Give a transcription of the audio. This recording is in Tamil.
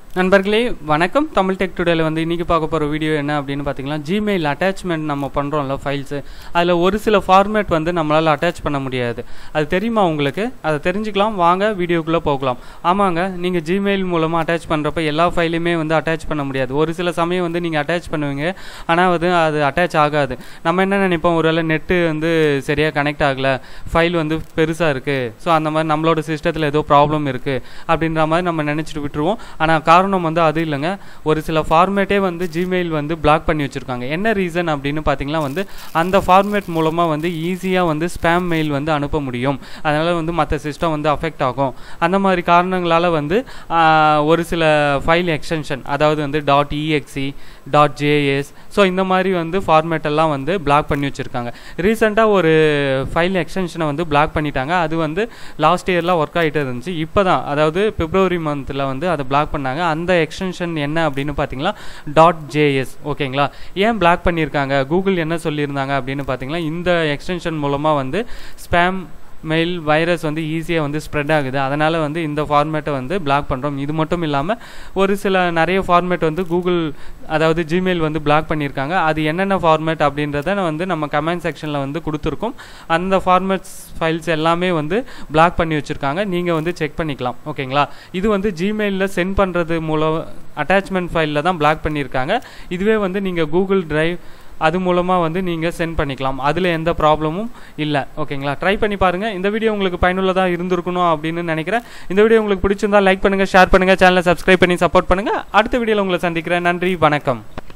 நண்பர்களே வணக்கம் தமிழ் டெக் டுடேல வந்து இன்றைக்கி பார்க்க போகிற வீடியோ என்ன அப்படின்னு பார்த்தீங்கன்னா ஜிமெயில் அட்டாச்மெண்ட் நம்ம பண்ணுறோம்ல ஃபைல்ஸு அதில் ஒரு சில ஃபார்மேட் வந்து நம்மளால் அட்டாச் பண்ண முடியாது அது தெரியுமா உங்களுக்கு அதை தெரிஞ்சுக்கலாம் வாங்க வீடியோக்குள்ளே போகலாம் ஆமாங்க நீங்கள் ஜிமெயில் மூலமாக அட்டாச் பண்ணுறப்ப எல்லா ஃபைலையுமே வந்து அட்டாச் பண்ண முடியாது ஒரு சில சமயம் வந்து நீங்கள் அட்டாச் பண்ணுவீங்க ஆனால் வந்து அது அட்டாச் ஆகாது நம்ம என்ன நினைப்போம் ஒருவேளை நெட்டு வந்து சரியாக கனெக்ட் ஆகலை ஃபைல் வந்து பெருசாக இருக்குது ஸோ அந்த மாதிரி நம்மளோட சிஸ்டத்தில் ஏதோ ப்ராப்ளம் இருக்குது அப்படின்ற மாதிரி நம்ம நினச்சிட்டு விட்டுருவோம் ஆனால் காரணம் வந்து அது இல்லைங்க ஒரு சில ஃபார்மேட்டே வந்து ஜிமெயில் வந்து பிளாக் பண்ணி வச்சுருக்காங்க என்ன ரீசன் அப்படின்னு பார்த்தீங்கன்னா வந்து அந்த ஃபார்மேட் மூலமாக வந்து ஈஸியாக வந்து ஸ்பேம் மெயில் வந்து அனுப்ப முடியும் அதனால் வந்து மற்ற சிஸ்டம் வந்து அஃபெக்ட் ஆகும் அந்த மாதிரி காரணங்களால் வந்து ஆஹ், ஒரு சில ஃபைல் எக்ஸ்டென்ஷன் அதாவது வந்து dot EXE dot JS so இந்த மாதிரி வந்து ஃபார்மேட் எல்லாம் வந்து பிளாக் பண்ணி வச்சுருக்காங்க ரீசெண்டாக ஒரு ஃபைல் எக்ஸ்டென்ஷனை வந்து பிளாக் பண்ணிட்டாங்க அது வந்து லாஸ்ட் இயரில் ஒர்க் ஆகிட்டு இருந்துச்சு இப்போ தான் அதாவது பிப்ரவரி மந்தில் வந்து அதை பிளாக் பண்ணாங்க அந்த எக்ஸ்டென்ஷன் என்ன அப்படின்னு பார்த்தீங்கன்னா டாட் ஜேஎஸ் ஓகேங்களா ஏன் பிளாக் பண்ணியிருக்காங்க கூகுள் என்ன சொல்லியிருந்தாங்க அப்படின்னு பார்த்தீங்கன்னா இந்த எக்ஸ்டென்ஷன் மூலமாக வந்து ஸ்பேம் மெயில் வைரஸ் வந்து ஈஸியாக வந்து ஸ்ப்ரெட் ஆகுது அதனால் வந்து இந்த ஃபார்மேட்டை வந்து பிளாக் பண்ணுறோம் இது மட்டும் இல்லாமல் ஒரு சில நிறைய ஃபார்மேட் வந்து கூகுள் அதாவது ஜிமெயில் வந்து பிளாக் பண்ணியிருக்காங்க அது என்னென்ன ஃபார்மேட் அப்படின்றத வந்து நம்ம கமெண்ட் செக்ஷனில் வந்து கொடுத்துருக்கோம் அந்த ஃபார்மேட்ஸ் ஃபைல்ஸ் எல்லாமே வந்து பிளாக் பண்ணி வச்சுருக்காங்க நீங்கள் வந்து செக் பண்ணிக்கலாம் ஓகேங்களா இது வந்து ஜிமெயிலில் சென்ட் பண்ணுறது மூலம் அட்டாச்மெண்ட் ஃபைலில் தான் பிளாக் பண்ணியிருக்காங்க இதுவே வந்து நீங்கள் கூகுள் டிரைவ் அது மூலமாக வந்து நீங்கள் சென்ட் பண்ணிக்கலாம் அதில் எந்த ப்ராப்ளமும் இல்லை ஓகேங்களா ட்ரை பண்ணி பாருங்கள் இந்த வீடியோ உங்களுக்கு பயனுள்ளதாக இருந்திருக்கணும் அப்படின்னு நினைக்கிறேன் இந்த வீடியோ உங்களுக்கு பிடிச்சிருந்தா லைக் பண்ணுங்கள் ஷேர் பண்ணுங்கள் சேனலை சப்ஸ்கிரைப் பண்ணி சப்போர்ட் பண்ணுங்கள் அடுத்த வீடியோவில் உங்களை சந்திக்கிறேன் நன்றி வணக்கம்